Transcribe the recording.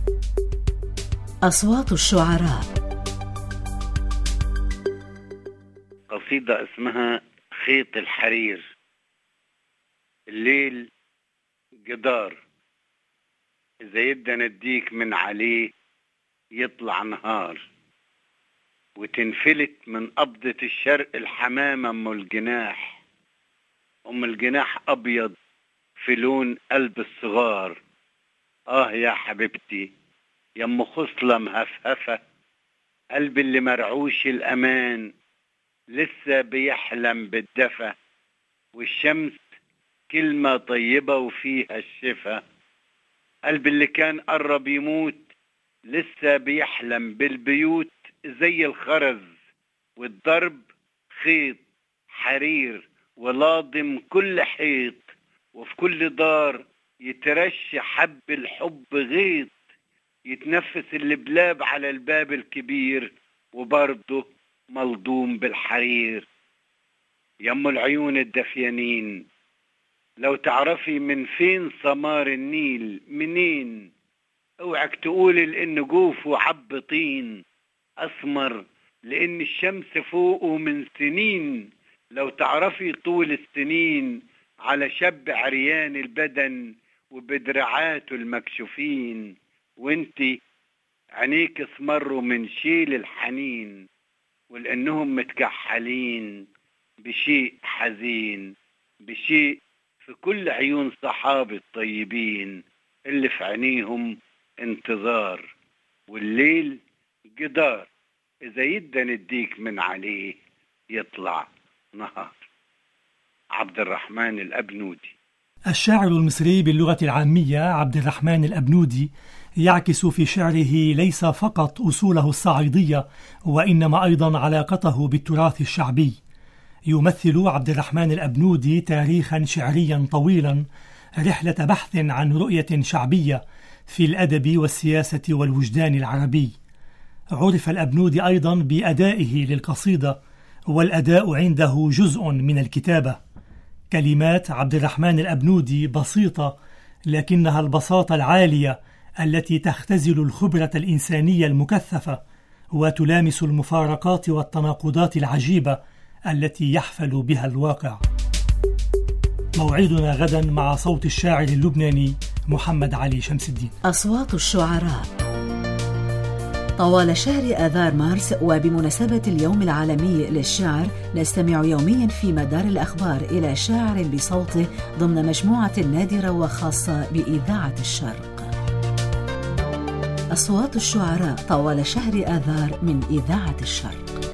أصوات الشعراء قصيدة اسمها خيط الحرير الليل جدار إذا يبدأ نديك من عليه يطلع نهار وتنفلت من قبضة الشرق الحمامة أم الجناح أم الجناح أبيض في لون قلب الصغار آه يا حبيبتي يا أم خصلة مهفهفة قلب اللي مرعوش الأمان لسه بيحلم بالدفى والشمس كلمة طيبة وفيها الشفا قلب اللي كان قرب يموت لسه بيحلم بالبيوت زي الخرز والضرب خيط حرير ولاضم كل حيط وفي كل دار يترش حب الحب غيط يتنفس البلاب على الباب الكبير وبرضه ملضوم بالحرير يم العيون الدفيانين لو تعرفي من فين ثمار النيل منين اوعك تقولي لان جوفه عب طين اسمر لان الشمس فوقه من سنين لو تعرفي طول السنين على شاب عريان البدن وبدرعاته المكشوفين وانتي عينيك اسمروا من شيل الحنين ولانهم متكحلين بشيء حزين بشيء في كل عيون صحابة الطيبين اللي في عينيهم انتظار والليل جدار إذا يدى نديك من عليه يطلع نهار عبد الرحمن الأبنودي الشاعر المصري باللغة العامية عبد الرحمن الأبنودي يعكس في شعره ليس فقط أصوله الصعيدية وإنما أيضا علاقته بالتراث الشعبي يمثل عبد الرحمن الأبنودي تاريخا شعريا طويلا رحلة بحث عن رؤية شعبية في الأدب والسياسة والوجدان العربي عرف الأبنودي أيضا بأدائه للقصيدة والأداء عنده جزء من الكتابة كلمات عبد الرحمن الأبنودي بسيطة لكنها البساطة العالية التي تختزل الخبرة الإنسانية المكثفة وتلامس المفارقات والتناقضات العجيبة التي يحفل بها الواقع. موعدنا غدا مع صوت الشاعر اللبناني محمد علي شمس الدين. أصوات الشعراء طوال شهر آذار مارس وبمناسبة اليوم العالمي للشعر نستمع يوميا في مدار الأخبار إلى شاعر بصوته ضمن مجموعة نادرة وخاصة بإذاعة الشرق أصوات الشعراء طوال شهر آذار من إذاعة الشرق